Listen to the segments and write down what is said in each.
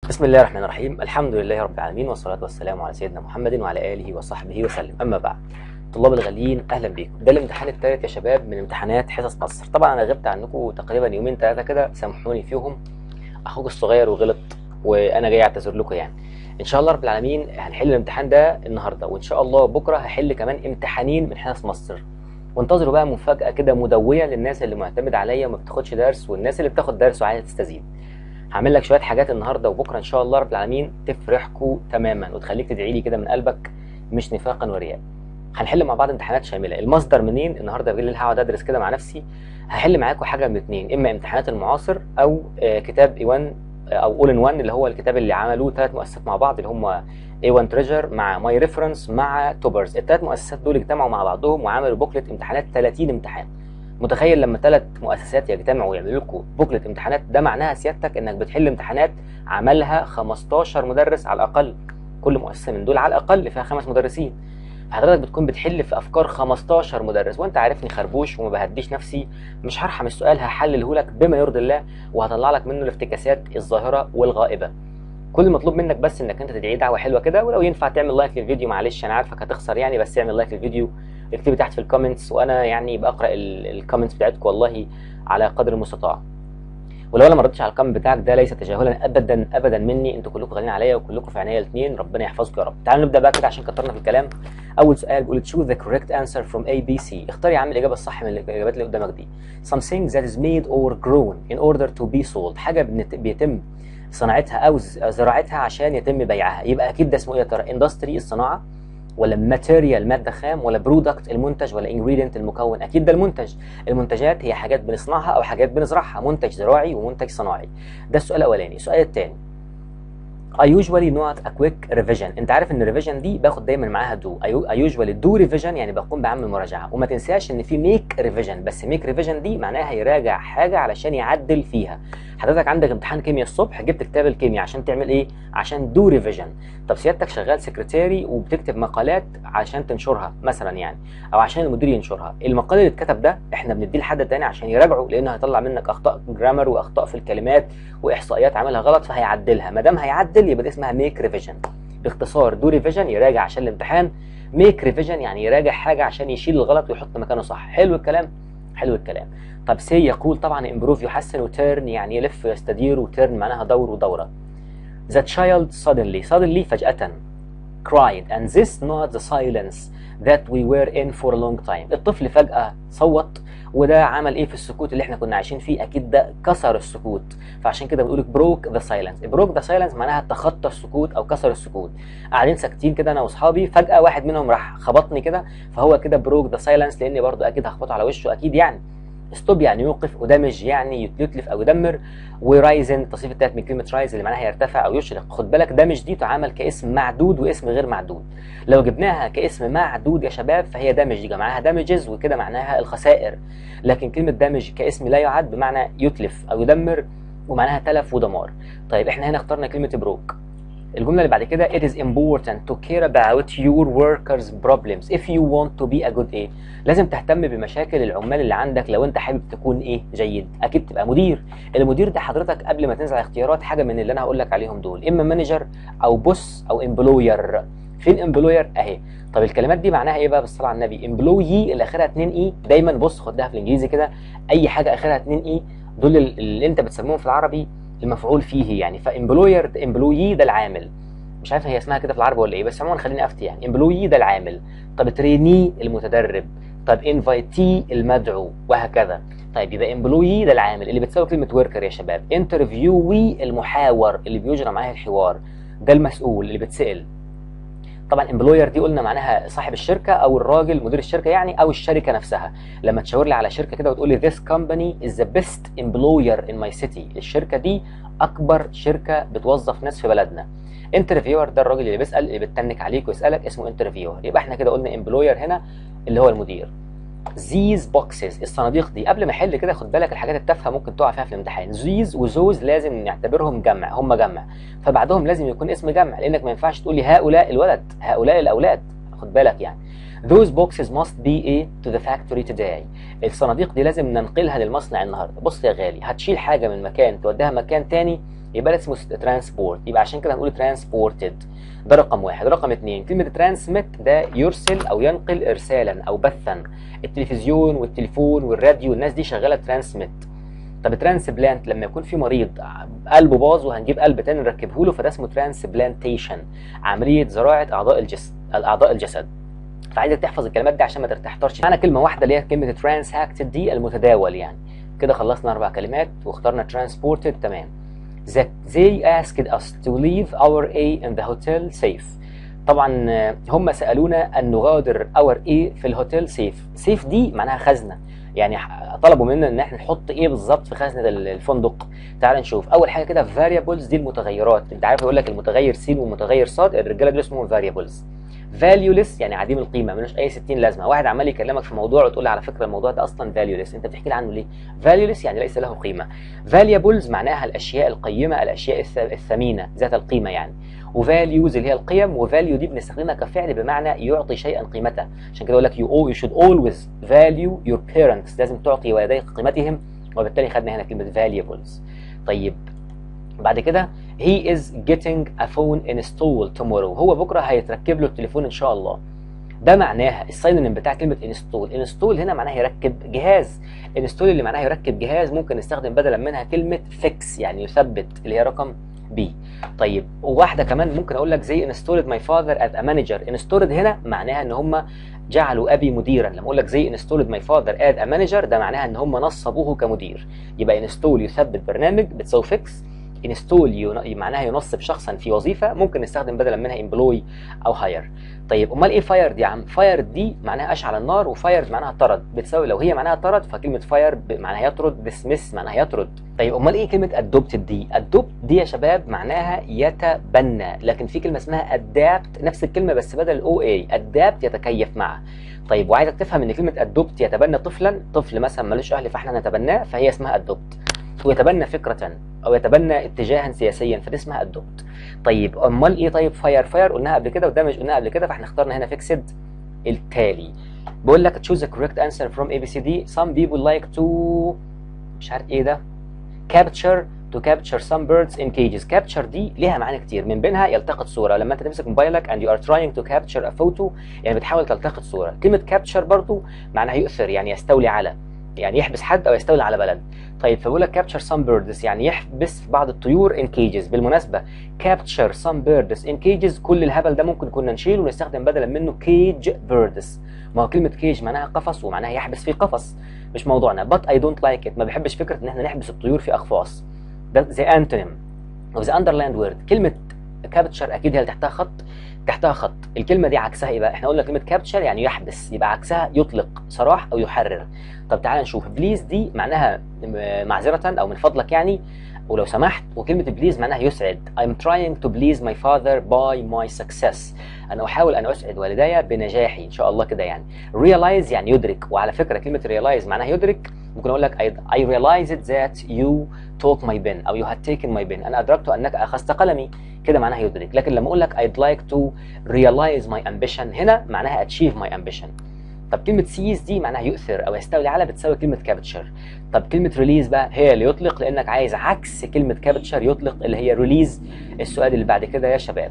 بسم الله الرحمن الرحيم الحمد لله رب العالمين والصلاة والسلام على سيدنا محمد وعلى آله وصحبه وسلم أما بعد طلاب الغاليين أهلا بيكم ده الامتحان الثالث يا شباب من امتحانات حصص مصر طبعا أنا غبت عنكم تقريبا يومين ثلاثة كده سامحوني فيهم أخوك الصغير وغلط وأنا جاي أعتذر لكم يعني إن شاء الله رب العالمين هنحل الامتحان ده النهاردة وإن شاء الله بكرة هحل كمان امتحانين من حصص مصر وانتظروا بقى مفاجأة كده مدوية للناس اللي معتمد عليا وما بتاخدش درس والناس اللي بتاخد درس وعايزة تستزيد هعمل لك شويه حاجات النهارده وبكره ان شاء الله رب العالمين تفرحكوا تماما وتخليك تدعي لي كده من قلبك مش نفاقا ورياء هنحل مع بعض امتحانات شامله المصدر منين النهارده بالليل هقعد ادرس كده مع نفسي هحل معاكم حاجه من الاثنين اما امتحانات المعاصر او آه، كتاب ايوان او اول ان وان اللي هو الكتاب اللي عملوه ثلاث مؤسسات مع بعض اللي هم A1 تريجر مع ماي ريفرنس مع توبرز الثلاث مؤسسات دول اجتمعوا مع بعضهم وعملوا بوكلت امتحانات 30 امتحان متخيل لما ثلاث مؤسسات يجتمعوا ويعملوا لكم بوكلت امتحانات ده معناها سيادتك انك بتحل امتحانات عملها 15 مدرس على الاقل كل مؤسسه من دول على الاقل فيها خمس مدرسين حضرتك بتكون بتحل في افكار 15 مدرس وانت عارفني خربوش وما بهديش نفسي مش هرحم السؤال هحلله لك بما يرضي الله وهطلع لك منه الافتكاسات الظاهره والغائبه كل المطلوب منك بس انك انت تدعي دعوه حلوه كده ولو ينفع تعمل لايك للفيديو معلش انا عارفك هتخسر يعني بس اعمل لايك للفيديو اكتبي تحت في الكومنتس وانا يعني بقرا الكومنتس بتاعتكم والله على قدر المستطاع ولو انا ما ردتش على الكومنت بتاعك ده ليس تجاهلا ابدا ابدا مني انتوا كلكم غاليين عليا وكلكم في عينيا الاثنين ربنا يحفظكم يا رب تعالوا نبدا بقى كده عشان كترنا في الكلام اول سؤال بيقول choose the correct answer from A B C اختار يا عم الاجابه الصح من الاجابات اللي قدامك دي something that is made or grown in order to be sold حاجه بنت- بيتم صناعتها او ز- زراعتها عشان يتم بيعها يبقى اكيد ده اسمه ايه يا ترى اندستري الصناعه ولا ماتيريال ماده خام ولا برودكت المنتج ولا انجريدينت المكون اكيد ده المنتج المنتجات هي حاجات بنصنعها او حاجات بنزرعها منتج زراعي ومنتج صناعي ده السؤال الاولاني السؤال الثاني I usually not a quick revision انت عارف ان الريفيجن دي باخد دايما معاها do I I usually do revision يعني بقوم بعمل مراجعه وما تنساش ان في make revision بس make revision دي معناها يراجع حاجه علشان يعدل فيها حضرتك عندك امتحان كيمياء الصبح جبت كتاب الكيمياء عشان تعمل ايه عشان دو ريفيجن طب سيادتك شغال سكرتيري وبتكتب مقالات عشان تنشرها مثلا يعني او عشان المدير ينشرها المقال اللي اتكتب ده احنا بنديه لحد تاني عشان يراجعه لانه هيطلع منك اخطاء جرامر واخطاء في الكلمات واحصائيات عاملها غلط فهيعدلها ما دام هيعدل يبقى دي اسمها ميك ريفيجن باختصار دو ريفيجن يراجع عشان الامتحان ميك ريفيجن يعني يراجع حاجه عشان يشيل الغلط ويحط مكانه صح حلو الكلام حلو الكلام طب سي يقول طبعا امبروف يحسن وتيرن يعني يلف ويستدير وتيرن معناها دور ودوره The child suddenly suddenly فجأة cried and this not the silence that we were in for a long time الطفل فجأة صوت وده عمل ايه في السكوت اللي احنا كنا عايشين فيه اكيد ده كسر السكوت فعشان كده بنقول broke the silence broke the silence معناها تخطى السكوت او كسر السكوت قاعدين ساكتين كده انا واصحابي فجأة واحد منهم راح خبطني كده فهو كده broke the silence لاني برضو اكيد هخبطه على وشه اكيد يعني ستوب يعني يوقف ودمج يعني يتلف او يدمر ورايزن التصريف التالت من كلمه رايز اللي معناها يرتفع او يشرق خد بالك دمج دي تعامل كاسم معدود واسم غير معدود لو جبناها كاسم معدود يا شباب فهي دمج يبقى معناها دامجز وكده معناها الخسائر لكن كلمه دامج كاسم لا يعد بمعنى يتلف او يدمر ومعناها تلف ودمار طيب احنا هنا اخترنا كلمه بروك الجمله اللي بعد كده it is important to care about your workers problems if you want to be a good ايه لازم تهتم بمشاكل العمال اللي عندك لو انت حابب تكون ايه جيد اكيد تبقى مدير المدير ده حضرتك قبل ما تنزل على اختيارات حاجه من اللي انا هقول لك عليهم دول اما مانجر او بوس او امبلوير فين امبلوير اهي طب الكلمات دي معناها ايه بقى بالصلاه على النبي امبلوي اللي اخرها 2 اي دايما بص خدها في الانجليزي كده اي حاجه اخرها 2 اي دول اللي انت بتسموهم في العربي المفعول فيه يعني فامبلوير امبلوي ده العامل مش عارف هي اسمها كده في العربي ولا ايه بس عموما خليني افتي يعني امبلوي ده العامل طب تريني المتدرب طب انفايتي المدعو وهكذا طيب يبقى امبلوي ده العامل اللي بتساوي كلمه وركر يا شباب انترفيوي المحاور اللي بيجرى معاه الحوار ده المسؤول اللي بيتسال طبعا امبلوير دي قلنا معناها صاحب الشركه او الراجل مدير الشركه يعني او الشركه نفسها لما تشاور لي على شركه كده وتقول لي this company is the best employer in my city الشركه دي اكبر شركه بتوظف ناس في بلدنا انترفيور ده الراجل اللي بيسال اللي بتنك عليك ويسالك اسمه انترفيور يبقى احنا كده قلنا امبلوير هنا اللي هو المدير زيز بوكسز الصناديق دي قبل ما احل كده خد بالك الحاجات التافهه ممكن تقع فيها في الامتحان زيز وزوز لازم نعتبرهم جمع هم جمع فبعدهم لازم يكون اسم جمع لانك ما ينفعش تقول لي هؤلاء الولد هؤلاء الاولاد خد بالك يعني Those boxes must be a to the factory today. الصناديق دي لازم ننقلها للمصنع النهارده. بص يا غالي هتشيل حاجه من مكان توديها مكان تاني يبقى ده اسمه ترانسبورت يبقى عشان كده هنقول ترانسبورتد ده رقم واحد رقم اثنين كلمة ترانسميت ده يرسل أو ينقل إرسالا أو بثا التلفزيون والتليفون والراديو الناس دي شغالة ترانسميت طب ترانسبلانت لما يكون في مريض قلبه باظ وهنجيب قلب تاني نركبه له فده اسمه ترانسبلانتيشن عملية زراعة أعضاء الجسد أعضاء الجسد فعايزك تحفظ الكلمات دي عشان ما تحتارش معنى كلمة واحدة اللي هي كلمة ترانساكتد دي المتداول يعني كده خلصنا أربع كلمات واخترنا transported تمام that they asked us to leave our A in the hotel safe طبعا هم سألونا أن نغادر our A في الهوتيل سيف سيف دي معناها خزنة يعني طلبوا منا ان احنا نحط ايه بالظبط في خزنه الفندق تعال نشوف اول حاجه كده variables دي المتغيرات انت عارف يقول لك المتغير س والمتغير ص الرجاله دول اسمهم variables valueless يعني عديم القيمه ملوش اي 60 لازمه واحد عمال يكلمك في موضوع وتقول لي على فكره الموضوع ده اصلا valueless انت بتحكي لي عنه ليه valueless يعني ليس له قيمه valuables معناها الاشياء القيمه الاشياء الثمينه ذات القيمه يعني وفاليوز اللي هي القيم وفاليو دي بنستخدمها كفعل بمعنى يعطي شيئا قيمته عشان كده يقول لك you, you should always value your parents لازم تعطي والديك قيمتهم وبالتالي خدنا هنا كلمه valuables طيب بعد كده he is getting a phone installed tomorrow هو بكره هيتركب له التليفون ان شاء الله ده معناها الساينونيم بتاع كلمه انستول انستول هنا معناها يركب جهاز انستول اللي معناها يركب جهاز ممكن نستخدم بدلا منها كلمه فيكس يعني يثبت اللي هي رقم بي طيب وواحده كمان ممكن اقول لك زي انستولد ماي فاذر از ا مانجر انستولد هنا معناها ان هم جعلوا ابي مديرا لما اقول لك زي انستولد ماي فاذر از ا مانجر ده معناها ان هم نصبوه كمدير يبقى انستول يثبت برنامج بتساوي فيكس انستول معناها ينصب شخصا في وظيفه ممكن نستخدم بدلا منها امبلوي او هاير طيب امال ايه فاير دي يا عم فاير دي معناها اشعل النار وفاير معناها طرد بتساوي لو هي معناها طرد فكلمه فاير معناها يطرد ديسمس معناها يطرد طيب امال ايه كلمه ادوبتد دي ادوبت دي يا شباب معناها يتبنى لكن في كلمه اسمها ادابت نفس الكلمه بس بدل الاو اي ادابت يتكيف معه طيب وعايزك تفهم ان كلمه ادوبت يتبنى طفلا طفل مثلا ملوش اهل فاحنا نتبناه فهي اسمها ادوبت ويتبنى فكره او يتبنى اتجاها سياسيا فدي اسمها ادوبت طيب امال ايه طيب فاير فاير قلناها قبل كده وده مش قلناها قبل كده فاحنا اخترنا هنا فيكسد التالي بقول لك choose the correct answer from A B C D some people like to مش عارف ايه ده capture to capture some birds in cages capture دي ليها معاني كتير من بينها يلتقط صوره لما انت تمسك موبايلك and you are trying to capture a photo يعني بتحاول تلتقط صوره كلمه capture برضو معناها يؤثر يعني يستولي على يعني يحبس حد او يستولي على بلد طيب فبقول لك capture some birds يعني يحبس بعض الطيور in cages بالمناسبه capture some birds in cages كل الهبل ده ممكن كنا نشيله ونستخدم بدلا منه cage birds ما هو كلمه cage معناها قفص ومعناها يحبس في قفص مش موضوعنا but I don't like it ما بحبش فكره ان احنا نحبس الطيور في اقفاص ده the antonym of the underlined word كلمه capture اكيد هي اللي تحتها خط تحتها خط الكلمه دي عكسها ايه بقى احنا قلنا كلمه كابتشر يعني يحبس يبقى عكسها يطلق سراح او يحرر طب تعالى نشوف بليز دي معناها معذره او من فضلك يعني ولو سمحت وكلمه بليز معناها يسعد I'm trying to please my father by my success انا احاول ان اسعد والدي بنجاحي ان شاء الله كده يعني realize يعني يدرك وعلى فكره كلمه realize معناها يدرك ممكن اقول لك I, I realized that you took my pen او you had taken my pen انا ادركت انك اخذت قلمي كده معناها يدرك لكن لما اقول لك I'd like to realize my ambition هنا معناها achieve my ambition طب كلمة سيز دي معناها يؤثر أو يستولي على بتساوي كلمة كابتشر طب كلمة ريليز بقى هي اللي يطلق لأنك عايز عكس كلمة كابتشر يطلق اللي هي ريليز السؤال اللي بعد كده يا شباب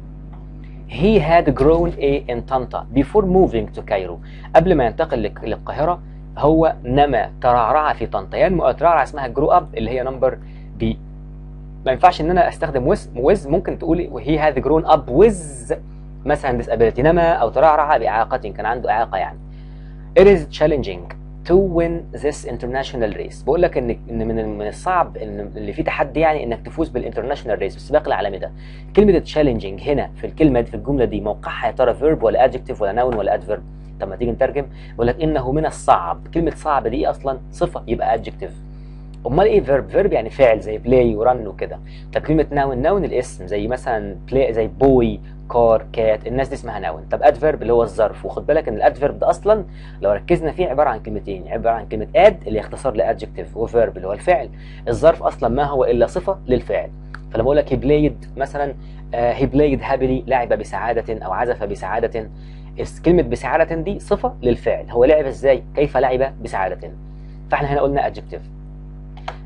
He had grown a in طنطا before moving to Cairo قبل ما ينتقل للقاهرة هو نما ترعرع في طنطا ينمو يعني ترعرع اسمها جرو اب اللي هي نمبر بي ما ينفعش ان انا استخدم ويز ويز ممكن تقولي هي هاز جرون اب ويز مثلا disability نما او ترعرع باعاقه كان عنده اعاقه يعني it is challenging to win this international race بقول لك ان ان من من الصعب ان اللي فيه تحدي يعني انك تفوز بالانترناشونال ريس السباق العالمي ده كلمه challenging هنا في الكلمه دي في الجمله دي موقعها يا ترى فيرب ولا adjective ولا noun ولا adverb طب ما تيجي نترجم بقول لك انه من الصعب كلمه صعب دي اصلا صفه يبقى adjective امال ايه فيرب فيرب يعني فعل زي بلاي ورن وكده طب كلمه ناون ناون الاسم زي مثلا بلاي زي بوي كار كات الناس دي اسمها ناون طب ادفيرب اللي هو الظرف وخد بالك ان الادفيرب ده اصلا لو ركزنا فيه عباره عن كلمتين عباره عن كلمه اد اللي اختصار لادجكتيف وفيرب اللي هو الفعل الظرف اصلا ما هو الا صفه للفعل فلما اقول لك هي بلايد مثلا هي بلايد هابلي لعب بسعاده او عزف بسعاده كلمه بسعاده دي صفه للفعل هو لعب ازاي كيف لعب بسعاده فاحنا هنا قلنا adjective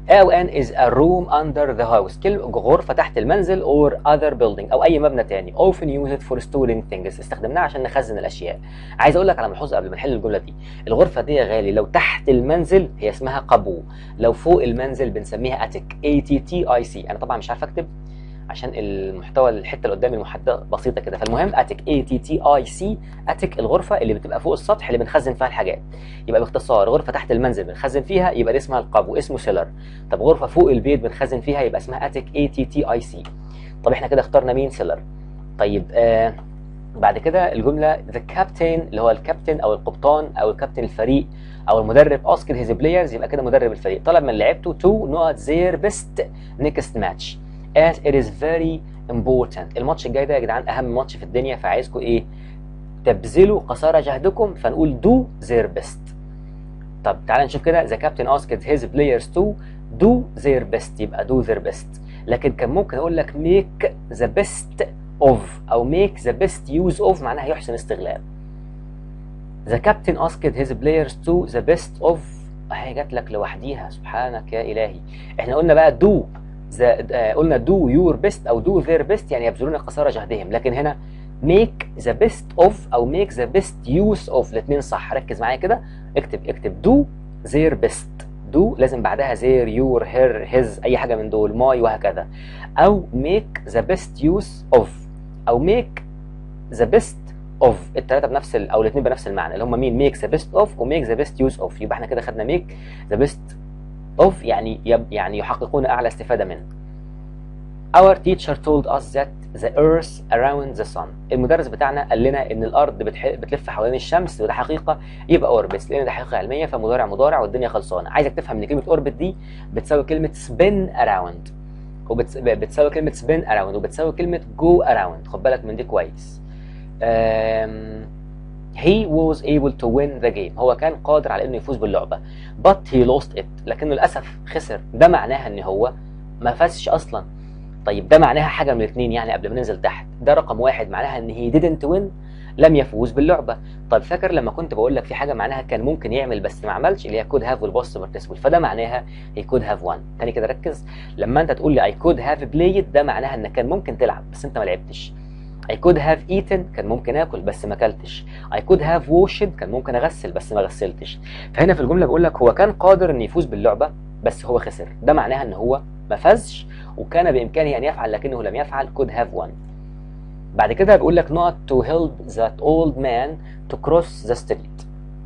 او ان is a room under the house كلمة غرفة تحت المنزل or other building او اي مبنى تاني often used for storing things استخدمناها عشان نخزن الاشياء عايز اقول لك على ملحوظة قبل ما نحل الجملة دي الغرفة دي يا غالي لو تحت المنزل هي اسمها قبو لو فوق المنزل بنسميها اتك A T T I C انا طبعا مش عارف اكتب عشان المحتوى الحته اللي قدامي المحدده بسيطه كده فالمهم اتك اي تي تي اي سي اتك الغرفه اللي بتبقى فوق السطح اللي بنخزن فيها الحاجات يبقى باختصار غرفه تحت المنزل بنخزن فيها يبقى دي اسمها القبو اسمه سيلر طب غرفه فوق البيت بنخزن فيها يبقى اسمها اتك اي تي تي اي سي طب احنا كده اخترنا مين سيلر طيب آه بعد كده الجمله ذا كابتن اللي هو الكابتن او القبطان او الكابتن الفريق او المدرب اسكت هيز بلايرز يبقى كده مدرب الفريق طلب من لعيبته تو نوت زير بيست نيكست ماتش as it is very important الماتش الجاي ده يا جدعان اهم ماتش في الدنيا فعايزكم ايه تبذلوا قصارى جهدكم فنقول do their best طب تعالى نشوف كده the captain asked his players to do their best يبقى do their best لكن كان ممكن اقول لك make the best of او make the best use of معناها يحسن استغلال the captain asked his players to the best of اهي جات لك لوحديها سبحانك يا الهي احنا قلنا بقى do the, آه قلنا do your best او do their best يعني يبذلون قصارى جهدهم لكن هنا make the best of او make the best use of الاثنين صح ركز معايا كده اكتب اكتب do their best do لازم بعدها their your her his اي حاجه من دول my وهكذا او make the best use of او make the best of الثلاثه بنفس ال... او الاثنين بنفس المعنى اللي هم مين make the best of و make the best use of يبقى احنا كده خدنا make the best of يعني يب يعني يحققون اعلى استفاده منه Our teacher told us that the earth around the sun المدرس بتاعنا قال لنا ان الارض بتح... بتلف حوالين الشمس وده حقيقه يبقى اوربت لان ده حقيقه علميه فمضارع مضارع والدنيا خلصانه عايزك تفهم ان كلمه اوربت دي بتساوي كلمه spin around وبتساوي كلمه spin around وبتساوي كلمه go around خد بالك من دي كويس um, he was able to win the game هو كان قادر على انه يفوز باللعبه but he lost it لكنه للاسف خسر ده معناها ان هو ما فازش اصلا طيب ده معناها حاجه من الاثنين يعني قبل ما ننزل تحت ده رقم واحد معناها ان he didn't win لم يفوز باللعبه طب فاكر لما كنت بقول لك في حاجه معناها كان ممكن يعمل بس ما عملش اللي هي could have والبوست participle فده معناها he could have won تاني كده ركز لما انت تقول لي I could have played ده معناها انك كان ممكن تلعب بس انت ما لعبتش I could have eaten كان ممكن اكل بس ما اكلتش I could have washed كان ممكن اغسل بس ما غسلتش فهنا في الجمله بقول لك هو كان قادر ان يفوز باللعبه بس هو خسر ده معناها ان هو ما فازش وكان بامكانه ان يفعل لكنه لم يفعل could have won بعد كده بيقول لك not to help that old man to cross the street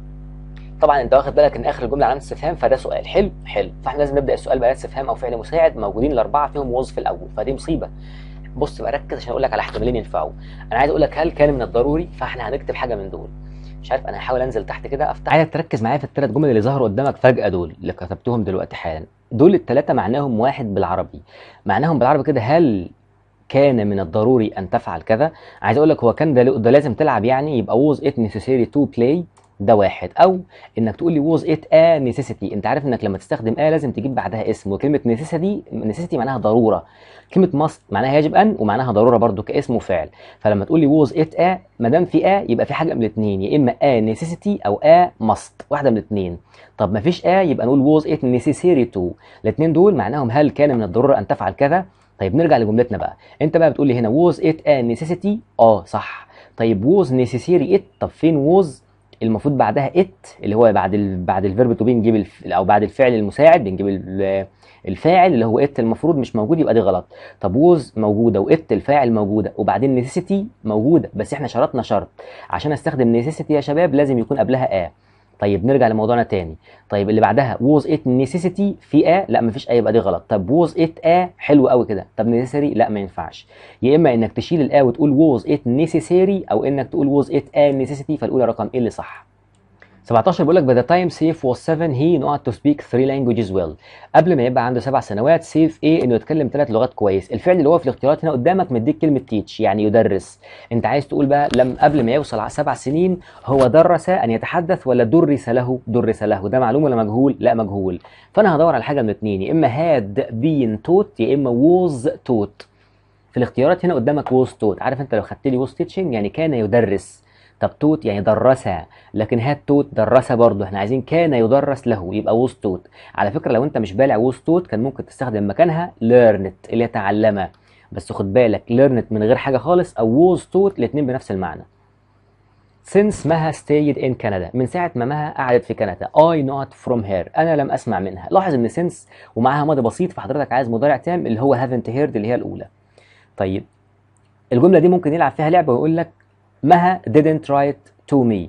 طبعا انت واخد بالك ان اخر الجمله علامه استفهام فده سؤال حلو حلو فاحنا لازم نبدا السؤال باداه استفهام او فعل مساعد موجودين الاربعه فيهم وظف الاول فدي مصيبه بص بقى ركز عشان اقول لك على احتمالين ينفعوا انا عايز اقول لك هل كان من الضروري فاحنا هنكتب حاجه من دول مش عارف انا هحاول انزل تحت كده افتح عايزك تركز معايا في الثلاث جمل اللي ظهروا قدامك فجاه دول اللي كتبتهم دلوقتي حالا دول الثلاثه معناهم واحد بالعربي معناهم بالعربي كده هل كان من الضروري ان تفعل كذا عايز اقول لك هو كان ده, ده لازم تلعب يعني يبقى was it necessary to play ده واحد او انك تقول لي was it a necessity انت عارف انك لما تستخدم a لازم تجيب بعدها اسم وكلمه necessity necessity معناها ضروره كلمه must معناها يجب ان ومعناها ضروره برضو كاسم وفعل فلما تقول لي was it a ما دام في a يبقى في حاجه من الاثنين يا اما a necessity او a must واحده من الاثنين طب ما فيش a يبقى نقول was it necessary to الاثنين دول معناهم هل كان من الضروره ان تفعل كذا طيب نرجع لجملتنا بقى انت بقى بتقول لي هنا was it a necessity اه صح طيب was necessary it طب فين was المفروض بعدها it اللي هو بعد ال بعد الفيرب تو بي نجيب الف... او بعد الفعل المساعد بنجيب ال... الفاعل اللي هو it المفروض مش موجود يبقى دي غلط طب was موجوده وات الفاعل موجوده وبعدين necessity موجوده بس احنا شرطنا شرط عشان استخدم necessity يا شباب لازم يكون قبلها a طيب نرجع لموضوعنا تاني طيب اللي بعدها was it necessity في a لا مفيش a يبقى دي غلط طب was it a حلو قوي كده طب necessary لا ما ينفعش يا اما انك تشيل الا وتقول was it necessary او انك تقول was it a necessity فالاولى رقم ايه اللي صح 17 بيقول لك by the time سيف was 7 he knew how to speak three languages well قبل ما يبقى عنده سبع سنوات سيف ايه انه يتكلم ثلاث لغات كويس الفعل اللي هو في الاختيارات هنا قدامك مديك كلمه تيتش يعني يدرس انت عايز تقول بقى لم قبل ما يوصل على سبع سنين هو درس ان يتحدث ولا درس له درس له ده معلوم ولا مجهول لا مجهول فانا هدور على حاجه من الاثنين يا اما هاد بين توت يا اما ووز توت في الاختيارات هنا قدامك ووز توت عارف انت لو خدت لي ووز تيتشنج يعني كان يدرس طب توت يعني درس لكن هاد توت درس برضه احنا عايزين كان يدرس له يبقى ووز توت على فكره لو انت مش بالع ووز توت كان ممكن تستخدم مكانها learned اللي هي تعلم بس خد بالك learned من غير حاجه خالص او ووز توت الاثنين بنفس المعنى since مها stayed in Canada من ساعة ما مها قعدت في كندا I not from her أنا لم أسمع منها لاحظ إن since ومعاها ماضي بسيط فحضرتك عايز مضارع تام اللي هو haven't heard اللي هي الأولى طيب الجملة دي ممكن يلعب فيها لعبة ويقول لك مها didn't write to me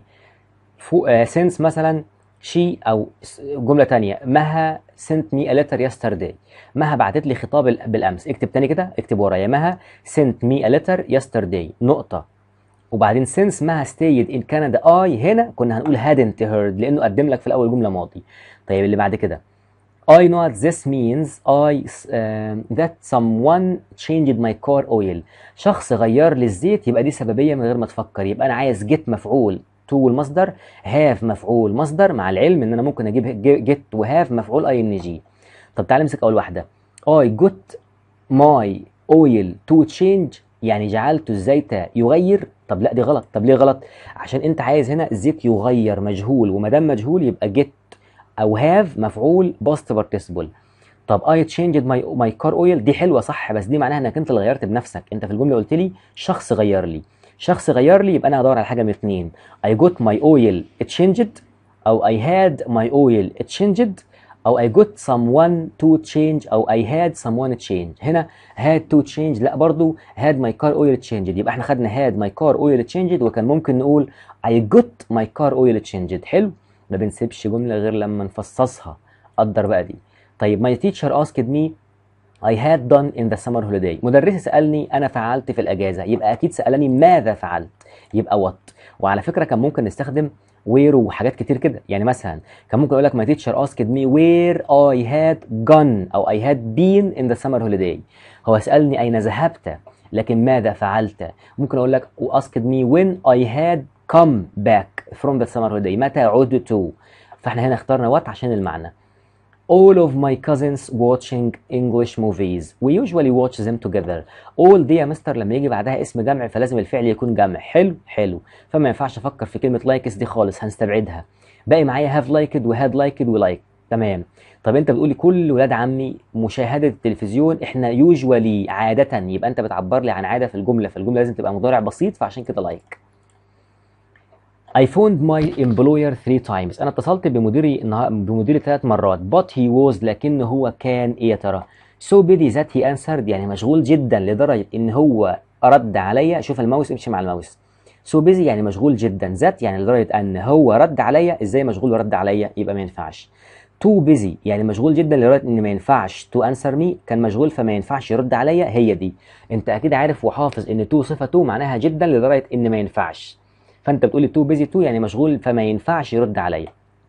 فو, uh, since مثلا she أو جملة تانية مها sent me a letter yesterday مها بعتت لي خطاب بالأمس اكتب تاني كده اكتب ورايا مها sent me a letter yesterday نقطة وبعدين since مها stayed in Canada I هنا كنا هنقول hadn't heard لأنه قدم لك في الأول جملة ماضي طيب اللي بعد كده I know what this means I uh, that someone changed my car oil شخص غير لي الزيت يبقى دي سببية من غير ما تفكر يبقى أنا عايز get مفعول to المصدر have مفعول مصدر مع العلم إن أنا ممكن أجيب get وهاف مفعول ing طب تعالى نمسك أول واحدة I got my oil to change يعني جعلت الزيت يغير طب لا دي غلط طب ليه غلط عشان انت عايز هنا الزيت يغير مجهول وما دام مجهول يبقى جيت او هاف مفعول باست بارتيسيبل طب اي تشينجد ماي ماي كار اويل دي حلوه صح بس دي معناها انك انت اللي غيرت بنفسك انت في الجمله قلت لي شخص غير لي شخص غير لي يبقى انا هدور على حاجه من اثنين اي جوت ماي اويل اتشينجد او اي هاد ماي اويل اتشينجد او I got someone to change او I had someone change هنا had to change لا برضو had my car oil changed يبقى احنا خدنا had my car oil changed وكان ممكن نقول I got my car oil changed حلو ما بنسيبش جملة غير لما نفصصها قدر بقى دي طيب my teacher asked me I had done in the summer holiday مدرسي سألني أنا فعلت في الأجازة يبقى أكيد سألني ماذا فعلت يبقى what وعلى فكرة كان ممكن نستخدم وير وحاجات كتير كده يعني مثلا كان ممكن اقول لك my teacher asked me where I had gone او I had been in the summer holiday هو سألني أين ذهبت لكن ماذا فعلت ممكن أقول لك asked me when I had come back from the summer holiday متى عدت فاحنا هنا اخترنا what عشان المعنى all of my cousins watching English movies we usually watch them together all دي يا مستر لما يجي بعدها اسم جمع فلازم الفعل يكون جمع حلو حلو فما ينفعش افكر في كلمه likes دي خالص هنستبعدها باقي معايا have liked و had liked و like تمام طب انت بتقولي كل ولاد عمي مشاهده التلفزيون احنا يوجوالي عاده يبقى انت بتعبر لي عن عاده في الجمله فالجمله لازم تبقى مضارع بسيط فعشان كده like I phoned my employer three times انا اتصلت بمديري بمديري ثلاث مرات but he was لكن هو كان ايه يا ترى so busy that he answered يعني مشغول جدا لدرجه ان هو رد عليا شوف الماوس امشي مع الماوس so busy يعني مشغول جدا ذات يعني لدرجه ان هو رد عليا ازاي مشغول ورد عليا يبقى ما ينفعش too busy يعني مشغول جدا لدرجه ان ما ينفعش to answer me كان مشغول فما ينفعش يرد عليا هي دي انت اكيد عارف وحافظ ان to صفه to معناها جدا لدرجه ان ما ينفعش فانت بتقولي تو بيزي تو يعني مشغول فما ينفعش يرد عليا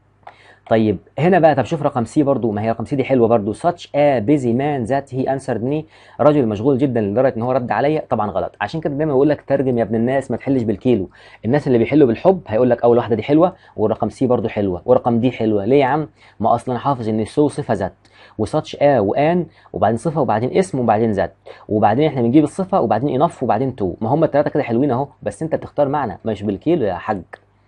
طيب هنا بقى طب شوف رقم سي برضو ما هي رقم سي دي حلوه برضو such a busy man that he answered me رجل مشغول جدا لدرجه ان هو رد عليا طبعا غلط عشان كده دايما بقول لك ترجم يا ابن الناس ما تحلش بالكيلو الناس اللي بيحلوا بالحب هيقول لك اول واحده دي حلوه ورقم سي برضو حلوه ورقم دي حلوه ليه يا عم ما اصلا حافظ ان سو صفه ذات وساتش ا وان وبعدين صفه وبعدين اسم وبعدين ذات وبعدين احنا بنجيب الصفه وبعدين انف وبعدين تو ما هم الثلاثه كده حلوين اهو بس انت بتختار معنى مش بالكيلو يا حاج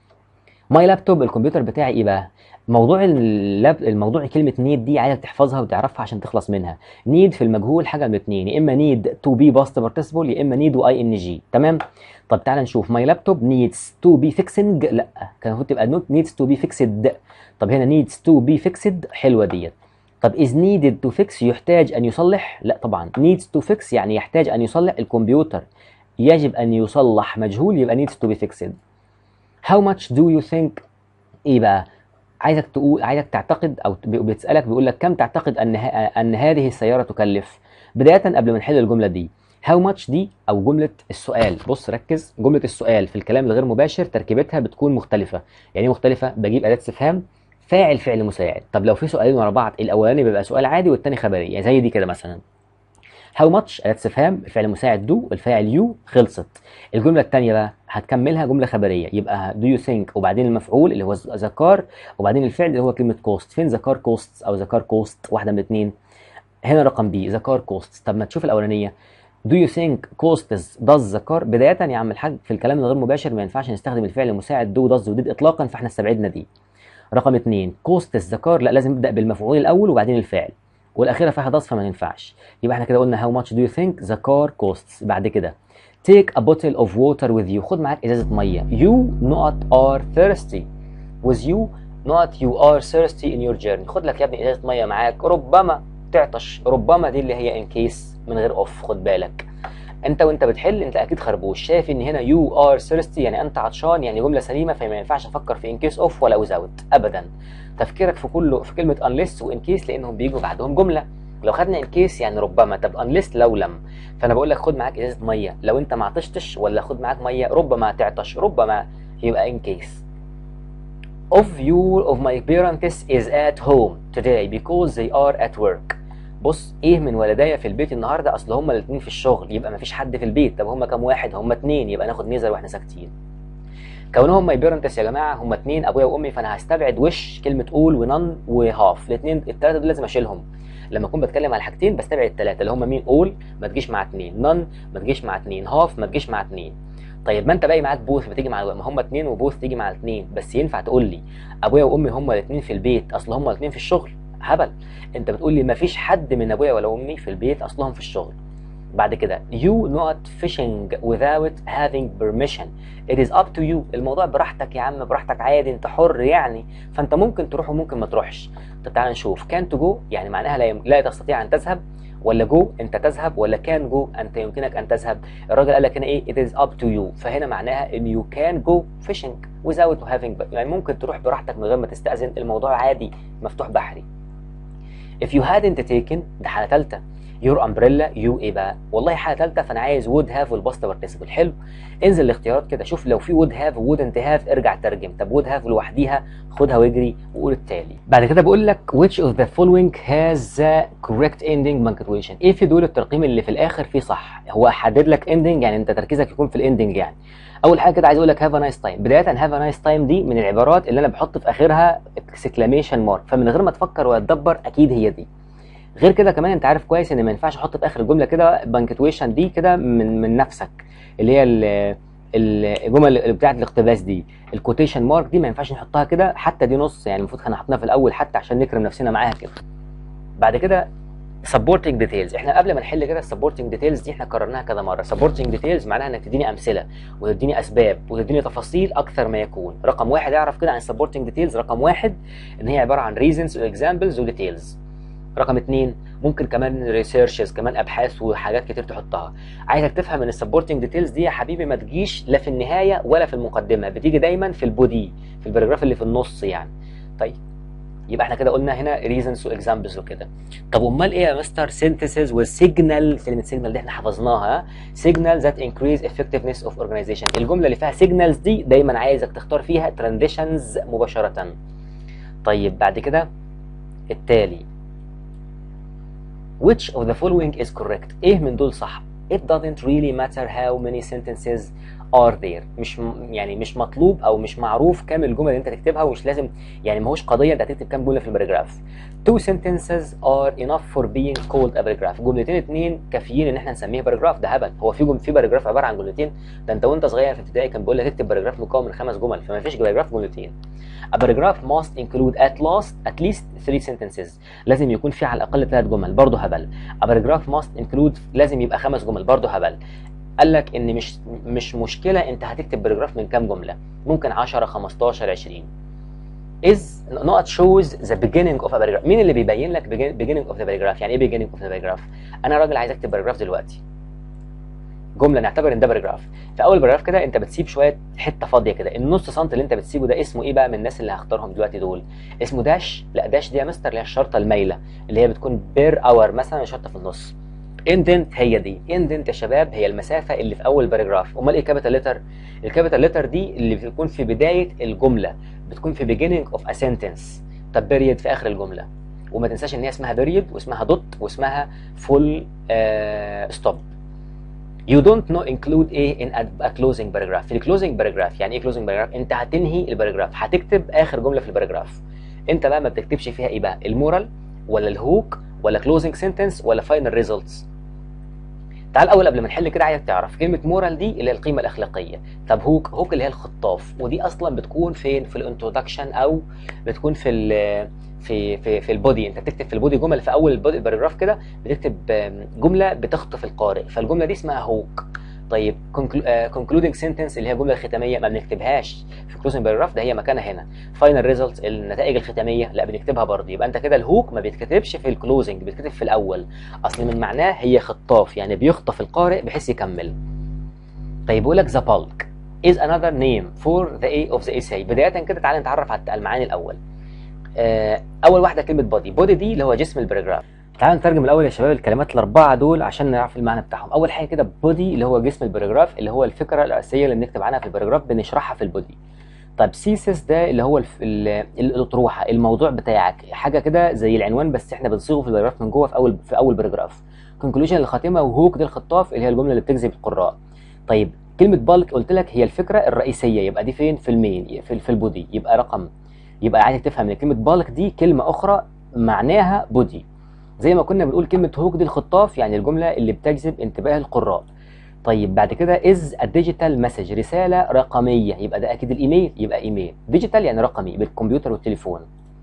ماي لابتوب الكمبيوتر بتاعي ايه بقى موضوع اللاب الموضوع كلمه نيد دي عايزك تحفظها وتعرفها عشان تخلص منها نيد في المجهول حاجه من الاثنين يا اما نيد تو بي باست بارتيسيبل يا اما نيد واي ان جي تمام طب تعالى نشوف ماي لابتوب نيدز تو بي فيكسنج لا كان المفروض تبقى نوت نيدز تو بي فيكسد طب هنا نيدز تو بي فيكسد حلوه ديت طب is needed to fix يحتاج أن يصلح؟ لا طبعا needs to fix يعني يحتاج أن يصلح الكمبيوتر يجب أن يصلح مجهول يبقى needs to be fixed how much do you think إيه بقى؟ عايزك تقول عايزك تعتقد أو بتسألك بيقول لك كم تعتقد أن أن هذه السيارة تكلف؟ بداية قبل ما نحل الجملة دي how much دي أو جملة السؤال بص ركز جملة السؤال في الكلام الغير مباشر تركيبتها بتكون مختلفة يعني مختلفة بجيب أداة استفهام فاعل فعل مساعد طب لو في سؤالين ورا بعض الاولاني بيبقى سؤال عادي والتاني خبري يعني زي دي كده مثلا هاو ماتش اداه استفهام الفعل مساعد دو الفاعل يو خلصت الجمله الثانيه بقى هتكملها جمله خبريه يبقى دو يو ثينك وبعدين المفعول اللي هو ذا كار وبعدين الفعل اللي هو كلمه كوست فين ذا كار كوست او ذا كار كوست واحده من الاثنين هنا رقم بي ذا كار كوست طب ما تشوف الاولانيه Do you think costs does the car بداية يا عم الحاج في الكلام الغير مباشر ما ينفعش نستخدم الفعل المساعد do does وديد إطلاقا فاحنا استبعدنا دي رقم اثنين costs the car لا لازم نبدأ بالمفعول الأول وبعدين الفعل والأخيرة فيها does فما ينفعش يبقى احنا كده قلنا how much do you think the car costs بعد كده take a bottle of water with you خد معاك إزازة مية you not are thirsty with you not you are thirsty in your journey خد لك يا ابني ازازه ميه معاك ربما تعطش ربما دي اللي هي ان كيس من غير اوف خد بالك انت وانت بتحل انت اكيد خربوش شايف ان هنا يو ار thirsty يعني انت عطشان يعني جمله سليمه فما ينفعش افكر في ان كيس اوف ولا وزاوت ابدا تفكيرك في كله في كلمه unless وان كيس لانهم بيجوا بعدهم جمله لو خدنا ان كيس يعني ربما طب unless لو لم فانا بقول لك خد معاك ازازه ميه لو انت ما عطشتش ولا خد معاك ميه ربما تعطش ربما يبقى ان كيس of view of my parents is at home today because they are at work بص ايه من ولدايا في البيت النهارده اصل هما الاثنين في الشغل يبقى مفيش حد في البيت طب هما كام واحد هما اتنين يبقى ناخد ميزر واحنا ساكتين كونهم ماي بيرنتس يا جماعه هما اتنين ابويا وامي فانا هستبعد وش كلمه اول ونن وهاف الاثنين الثلاثه دول لازم اشيلهم لما اكون بتكلم على حاجتين بستبعد الثلاثه اللي هما مين اول ما تجيش مع اتنين نن ما تجيش مع اتنين هاف ما تجيش مع اتنين طيب ما انت باقي معاك بوث بتيجي مع ما هم اتنين وبوث تيجي مع اتنين بس ينفع تقول لي ابويا وامي هم الاتنين في البيت اصل هم الاتنين في الشغل هبل انت بتقول لي ما فيش حد من ابويا ولا امي في البيت اصلهم في الشغل بعد كده you not fishing without having permission it is up to you الموضوع براحتك يا عم براحتك عادي انت حر يعني فانت ممكن تروح وممكن ما تروحش طب تعال نشوف can to go يعني معناها لا, يم... لا تستطيع ان تذهب ولا جو انت تذهب ولا كان جو انت يمكنك ان تذهب الراجل قال لك هنا ايه it is up to you فهنا معناها ان you can go fishing without having يعني ممكن تروح براحتك من غير ما تستأذن الموضوع عادي مفتوح بحري if you hadn't taken ده حاله ثالثه your umbrella you ايه بقى والله حاله ثالثه فانا عايز would have والباست participle حلو انزل الاختيارات كده شوف لو في would have wouldn't have ارجع ترجم طب would have لوحديها خدها واجري وقول التالي بعد كده بقول لك which of the following has the correct ending punctuation ايه في دول الترقيم اللي في الاخر فيه صح هو حدد لك ending يعني انت تركيزك يكون في الاندنج يعني اول حاجه كده عايز اقول لك هاف ا نايس تايم بدايه هاف ا نايس تايم دي من العبارات اللي انا بحط في اخرها اكسكلاميشن مارك فمن غير ما تفكر وتدبر اكيد هي دي غير كده كمان انت عارف كويس ان ما ينفعش احط في اخر الجمله كده بانكتويشن دي كده من من نفسك اللي هي ال- الجمل اللي بتاعت الاقتباس دي الكوتيشن مارك دي ما ينفعش نحطها كده حتى دي نص يعني المفروض كنا حطيناها في الاول حتى عشان نكرم نفسنا معاها كده بعد كده supporting details احنا قبل ما نحل كده السبورتنج ديتيلز دي احنا كررناها كذا مره supporting details معناها انك تديني امثله وتديني اسباب وتديني تفاصيل اكثر ما يكون رقم واحد اعرف كده عن supporting details رقم واحد ان هي عباره عن reasons و examples و details رقم اتنين ممكن كمان ريسيرشز كمان ابحاث وحاجات كتير تحطها عايزك تفهم ان السبورتنج ديتيلز دي يا حبيبي ما تجيش لا في النهايه ولا في المقدمه بتيجي دايما في البودي في الباراجراف اللي في النص يعني طيب يبقى احنا كده قلنا هنا reasons واكزامبلز وكده طب امال ايه يا مستر synthesis والسيجنال كلمه سيجنال دي احنا حفظناها signal that increase effectiveness of organization الجمله اللي فيها signals دي دايما عايزك تختار فيها transitions مباشره طيب بعد كده التالي which of the following is correct ايه من دول صح it doesn't really matter how many sentences are there مش م- يعني مش مطلوب او مش معروف كام الجمل اللي انت تكتبها ومش لازم يعني ما هوش قضيه انت هتكتب كام جمله في الباراجراف two sentences are enough for being called a paragraph جملتين اتنين كافيين ان احنا نسميه باراجراف ده هبل هو في جم في باراجراف عباره عن جملتين ده انت وانت صغير في ابتدائي كان بيقول لك اكتب باراجراف مكون من خمس جمل فما فيش باراجراف جملتين A paragraph must include at last at least three sentences لازم يكون في على الاقل ثلاث جمل برضه هبل A paragraph must include لازم يبقى خمس جمل برضه هبل قال لك ان مش مش مشكله انت هتكتب باراجراف من كام جمله ممكن 10 15 20 is not shows the beginning of a paragraph مين اللي بيبين لك begin- beginning of the paragraph يعني ايه beginning of the paragraph انا راجل عايز اكتب باراجراف دلوقتي جمله نعتبر ان ده باراجراف في اول باراجراف كده انت بتسيب شويه حته فاضيه كده النص سنت اللي انت بتسيبه ده اسمه ايه بقى من الناس اللي هختارهم دلوقتي دول اسمه داش لا داش دي يا مستر اللي هي الشرطه المايله اللي هي بتكون بير اور مثلا شرطه في النص اندنت هي دي اندنت يا شباب هي المسافه اللي في اول باراجراف امال ايه كابيتال لتر الكابيتال لتر دي اللي بتكون في بدايه الجمله بتكون في beginning of a sentence طب بيريد في اخر الجمله وما تنساش ان هي اسمها بيريد واسمها دوت واسمها فول ستوب You don't know include ايه in a, a closing paragraph في الكلوزنج باراجراف يعني ايه closing paragraph انت هتنهي الباراجراف هتكتب اخر جمله في الباراجراف انت بقى ما بتكتبش فيها ايه بقى المورال ولا الهوك ولا closing sentence ولا final results تعال اول قبل ما نحل كده عايزك تعرف كلمه مورال دي اللي هي القيمه الاخلاقيه طب هوك هوك اللي هي الخطاف ودي اصلا بتكون فين في الانترودكشن او بتكون في ال في في في البودي انت بتكتب في البودي جمل في اول البودي الباراجراف كده بتكتب آم، جمله بتخطف القارئ فالجمله دي اسمها هوك طيب concluding sentence اللي هي الجمله الختاميه ما بنكتبهاش في closing paragraph ده هي مكانها هنا final results النتائج الختاميه لا بنكتبها برضه يبقى انت كده الهوك ما بيتكتبش في الكلوزنج بيتكتب في الاول اصل من معناه هي خطاف يعني بيخطف القارئ بحيث يكمل طيب بيقول لك the bulk is another name for the A of the essay بدايه كده تعالى نتعرف على المعاني الاول آه، اول واحده كلمه بودي بودي دي اللي هو جسم الباراجراف تعالوا نترجم الاول يا شباب الكلمات الاربعه دول عشان نعرف المعنى بتاعهم اول حاجه كده بودي اللي هو جسم الباراجراف اللي هو الفكره الاساسيه اللي بنكتب عنها في الباراجراف بنشرحها في البودي طيب سيسس ده اللي هو الف... ال- الاطروحه الموضوع بتاعك حاجه كده زي العنوان بس احنا بنصيغه في الباراجراف من جوه في اول في اول باراجراف كونكلوجن الخاتمه وهوك دي الخطاف اللي هي الجمله اللي بتجذب القراء طيب كلمه بالك قلت لك هي الفكره الرئيسيه يبقى دي فين في المين في, في البودي يبقى رقم يبقى عايزك تفهم ان كلمه بالك دي كلمه اخرى معناها بودي زي ما كنا بنقول كلمه هوك دي الخطاف يعني الجمله اللي بتجذب انتباه القراء طيب بعد كده از ديجيتال مسج رساله رقميه يبقى ده اكيد الايميل يبقى ايميل ديجيتال يعني رقمي بالكمبيوتر والتليفون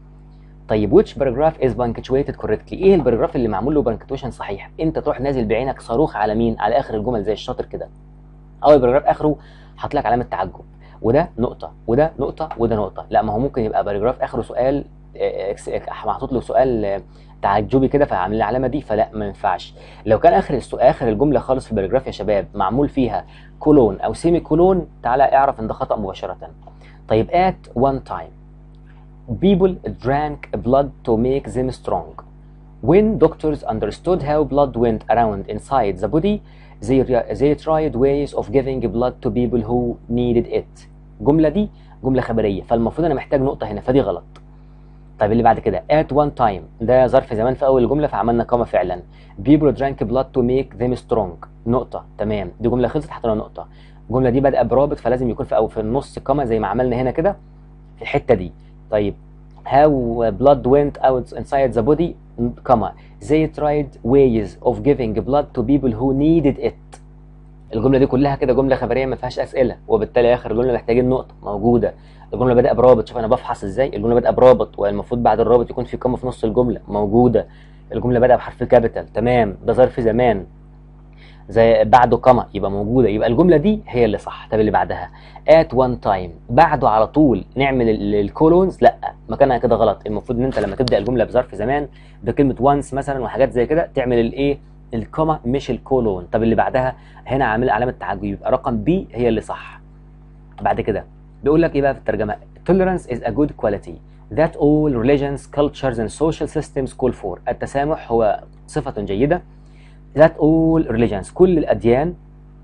طيب which paragraph is punctuated correctly ايه الباراجراف اللي معمول له punctuation صحيح انت تروح نازل بعينك صاروخ على مين على اخر الجمل زي الشاطر كده اول باراجراف اخره حاط لك علامه تعجب وده نقطه وده نقطه وده نقطه لا ما هو ممكن يبقى باراجراف اخره سؤال آه، إكس- إك- محطوط له سؤال آه، تعجبي كده فعامل العلامه دي فلا ما ينفعش لو كان اخر السؤال اخر الجمله خالص في الباراجراف يا شباب معمول فيها كولون او سيمي كولون تعالى اعرف ان ده خطا مباشره طيب at one time people drank blood to make them strong when doctors understood how blood went around inside the body they, they tried ways of giving blood to people who needed it الجمله دي جمله خبريه فالمفروض انا محتاج نقطه هنا فدي غلط طيب اللي بعد كده at one time ده ظرف زمان في اول الجمله فعملنا كما فعلا people drank blood to make them strong نقطه تمام دي جمله خلصت حطينا نقطه الجمله دي بادئه برابط فلازم يكون في او في النص كما زي ما عملنا هنا كده في الحته دي طيب how blood went out inside the body كما they tried ways of giving blood to people who needed it الجمله دي كلها كده جمله خبريه ما فيهاش اسئله وبالتالي اخر الجمله محتاجين نقطه موجوده الجمله بادئه برابط شوف انا بفحص ازاي الجمله بادئه برابط والمفروض بعد الرابط يكون في كومه في نص الجمله موجوده الجمله بادئه بحرف كابيتال تمام ده ظرف زمان زي بعده كما يبقى موجوده يبقى الجمله دي هي اللي صح طب اللي بعدها at one time بعده على طول نعمل ال- الكولونز لا مكانها كده غلط المفروض ان انت لما تبدا الجمله بظرف زمان بكلمه once مثلا وحاجات زي كده تعمل الايه الكوما مش الكولون طب اللي بعدها هنا عامل علامه تعجب يبقى رقم بي هي اللي صح بعد كده بيقول لك ايه بقى في الترجمه tolerance is a good quality that all religions cultures and social systems call for التسامح هو صفه جيده that all religions كل الاديان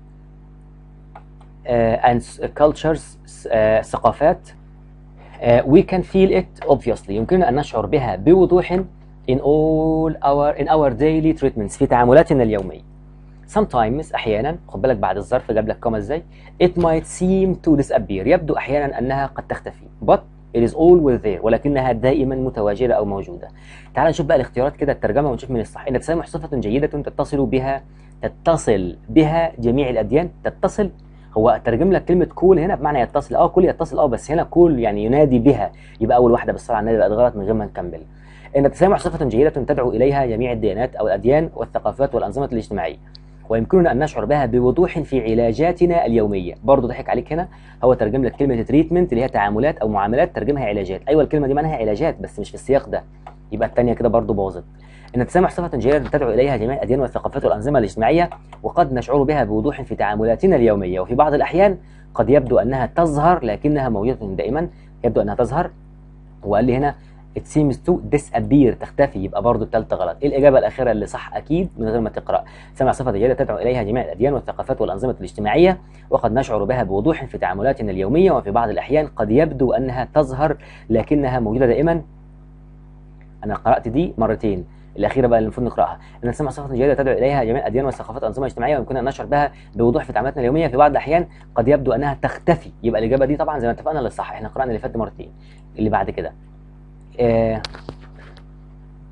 uh, and cultures uh, ثقافات uh, we can feel it obviously يمكننا ان نشعر بها بوضوح in all our in our daily treatments في تعاملاتنا اليوميه sometimes احيانا خد بالك بعد الظرف جاب لك كما ازاي it might seem to disappear يبدو احيانا انها قد تختفي but it is always there ولكنها دائما متواجده او موجوده تعال نشوف بقى الاختيارات كده الترجمه ونشوف من الصح ان التسامح صفه جيده تتصل بها تتصل بها جميع الاديان تتصل هو ترجم لك كلمه كول هنا بمعنى يتصل اه كول يتصل اه بس هنا كول يعني ينادي بها يبقى اول واحده بالصلاه على النبي بقت غلط من غير ما نكمل ان التسامح صفه جيده تدعو اليها جميع الديانات او الاديان والثقافات والانظمه الاجتماعيه ويمكننا ان نشعر بها بوضوح في علاجاتنا اليوميه برضه ضحك عليك هنا هو ترجم لك كلمه تريتمنت اللي هي تعاملات او معاملات ترجمها علاجات ايوه الكلمه دي معناها علاجات بس مش في السياق ده يبقى الثانيه كده برضه باظت ان التسامح صفه جيده تدعو اليها جميع الاديان والثقافات والانظمه الاجتماعيه وقد نشعر بها بوضوح في تعاملاتنا اليوميه وفي بعض الاحيان قد يبدو انها تظهر لكنها موجوده دائما يبدو انها تظهر وقال لي هنا it seems to disappear تختفي يبقى برضه الثالثه غلط ايه الاجابه الاخيره اللي صح اكيد من غير ما تقرا سمع صفه جيده تدعو اليها جميع الاديان والثقافات والانظمه الاجتماعيه وقد نشعر بها بوضوح في تعاملاتنا اليوميه وفي بعض الاحيان قد يبدو انها تظهر لكنها موجوده دائما انا قرات دي مرتين الاخيره بقى اللي المفروض نقراها ان سمع صفه جيده تدعو اليها جميع الاديان والثقافات والانظمه الاجتماعيه ويمكننا ان نشعر بها بوضوح في تعاملاتنا اليوميه في بعض الاحيان قد يبدو انها تختفي يبقى الاجابه دي طبعا زي ما اتفقنا اللي صح احنا قرانا اللي فات دي مرتين اللي بعد كده آه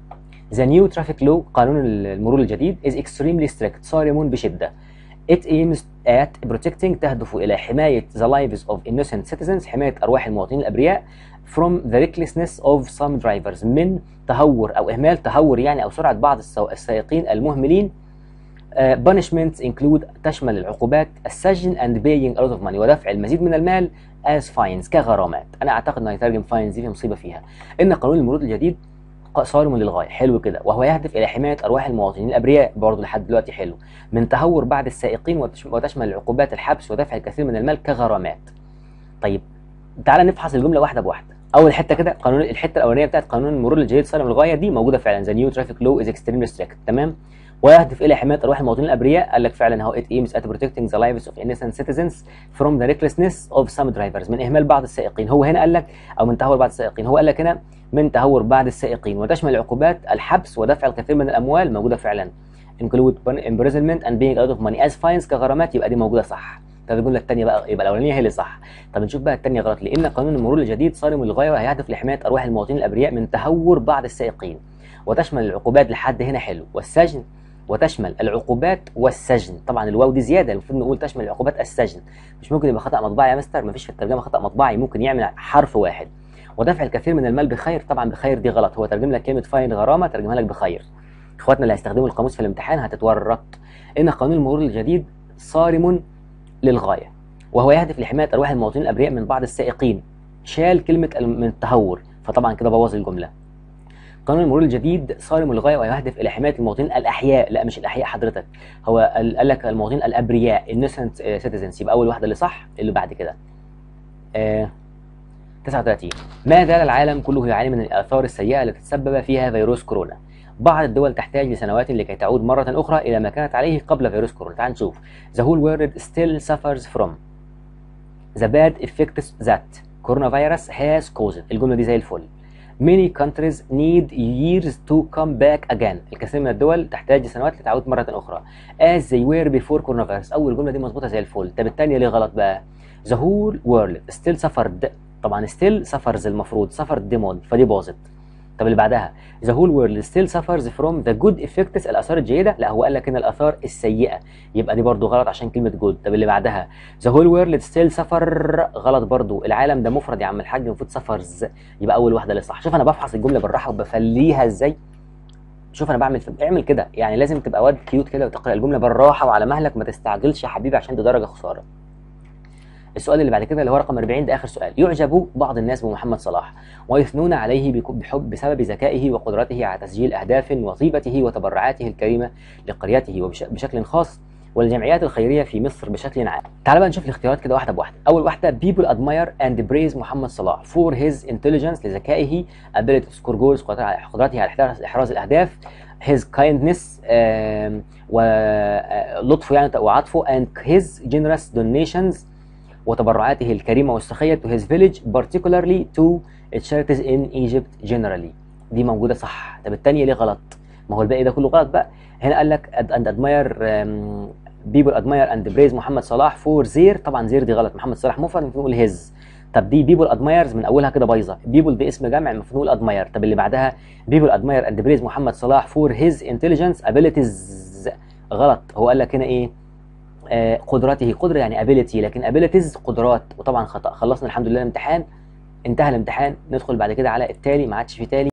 The new traffic law قانون المرور الجديد is extremely strict صارم بشدة It aims at protecting تهدف إلى حماية the lives of innocent citizens حماية أرواح المواطنين الأبرياء from the recklessness of some drivers من تهور أو إهمال تهور يعني أو سرعة بعض السو- السائقين المهملين Uh, punishments include تشمل العقوبات السجن and paying a lot of money ودفع المزيد من المال as fines كغرامات انا اعتقد انه يترجم fines دي في مصيبه فيها ان قانون المرور الجديد ق- صارم للغايه حلو كده وهو يهدف الى حمايه ارواح المواطنين الابرياء برضه لحد دلوقتي حلو من تهور بعض السائقين وتش- وتشمل العقوبات الحبس ودفع الكثير من المال كغرامات طيب تعالى نفحص الجمله واحده بواحده اول حته كده قانون الحته الاولانيه بتاعت قانون المرور الجديد صارم للغايه دي موجوده فعلا ذا نيو ترافيك لو از اكستريملي ستريكت تمام ويهدف الى حمايه ارواح المواطنين الابرياء قال لك فعلا هو it aims at protecting the lives of innocent citizens from the recklessness of some drivers من اهمال بعض السائقين هو هنا قال لك او من تهور بعض السائقين هو قال لك هنا من تهور بعض السائقين وتشمل العقوبات الحبس ودفع الكثير من الاموال موجوده فعلا include imprisonment and paying a lot of money as fines كغرامات يبقى دي موجوده صح طب الجمله الثانيه بقى يبقى الاولانيه هي اللي صح طب نشوف بقى الثانيه غلط لان قانون المرور الجديد صارم للغايه وهيهدف لحمايه ارواح المواطنين الابرياء من تهور بعض السائقين وتشمل العقوبات لحد هنا حلو والسجن وتشمل العقوبات والسجن طبعا الواو دي زياده المفروض نقول تشمل العقوبات السجن مش ممكن يبقى خطا مطبعي يا مستر مفيش في الترجمه خطا مطبعي ممكن يعمل حرف واحد ودفع الكثير من المال بخير طبعا بخير دي غلط هو ترجم لك كلمه فاين غرامه ترجمها لك بخير اخواتنا اللي هيستخدموا القاموس في الامتحان هتتورط ان قانون المرور الجديد صارم للغايه وهو يهدف لحمايه ارواح المواطنين الابرياء من بعض السائقين شال كلمه الم- من التهور فطبعا كده بوظ الجمله قانون المرور الجديد صارم للغايه ويهدف الى حمايه المواطنين الاحياء لا مش الاحياء حضرتك هو ال- قال لك المواطنين الابرياء innocent citizens يبقى اول واحده اللي صح اللي بعد كده آه 39 ما زال العالم كله يعاني من الاثار السيئه التي تسبب فيها فيروس كورونا بعض الدول تحتاج لسنوات لكي تعود مرة أخرى إلى ما كانت عليه قبل فيروس كورونا تعال نشوف The whole world still suffers from the bad effects that coronavirus has caused الجملة دي زي الفل Many countries need years to come back again الكثير من الدول تحتاج لسنوات لتعود مرة أخرى as they were before coronavirus أول جملة دي مظبوطة زي الفل طب التانية ليه غلط بقى The whole world still suffered طبعا still suffers المفروض suffered دي ماضي فدي باظت طب اللي بعدها the whole world still suffers from the good effects الآثار الجيدة لا هو قال لك هنا الآثار السيئة يبقى دي برضو غلط عشان كلمة good طب اللي بعدها the whole world still suffer غلط برضو العالم ده مفرد يا عم الحاج المفروض suffers يبقى أول واحدة اللي صح شوف أنا بفحص الجملة بالراحة وبفليها إزاي شوف انا بعمل اعمل كده يعني لازم تبقى واد كيوت كده وتقرا الجمله بالراحه وعلى مهلك ما تستعجلش يا حبيبي عشان دي درجه خساره السؤال اللي بعد كده اللي هو رقم 40 ده اخر سؤال يعجب بعض الناس بمحمد صلاح ويثنون عليه بك- بحب بسبب ذكائه وقدرته على تسجيل اهداف وطيبته وتبرعاته الكريمه لقريته وبشكل خاص والجمعيات الخيريه في مصر بشكل عام. تعال بقى نشوف الاختيارات كده واحده بواحده. اول واحده people admire and praise محمد صلاح for his intelligence لذكائه ability to score goals قدرته على قدرته على إحراز- احراز الاهداف his kindness آم، ولطفه يعني وعطفه and his generous donations وتبرعاته الكريمة والسخية to his village particularly to charities in Egypt generally دي موجودة صح طب التانية ليه غلط ما هو الباقي ده كله غلط بقى هنا قال لك ad- and admire um, people admire and praise محمد صلاح for their طبعا زير دي غلط محمد صلاح مفرد المفروض نقول his طب دي people admires من اولها كده بايظه people دي اسم جمع المفروض نقول admire طب اللي بعدها people admire and praise محمد صلاح for his intelligence abilities غلط هو قال لك هنا ايه آه، قدرته قدره يعني ability لكن abilities قدرات وطبعا خطا خلصنا الحمد لله الامتحان انتهى الامتحان ندخل بعد كده على التالي ما عادش في تالي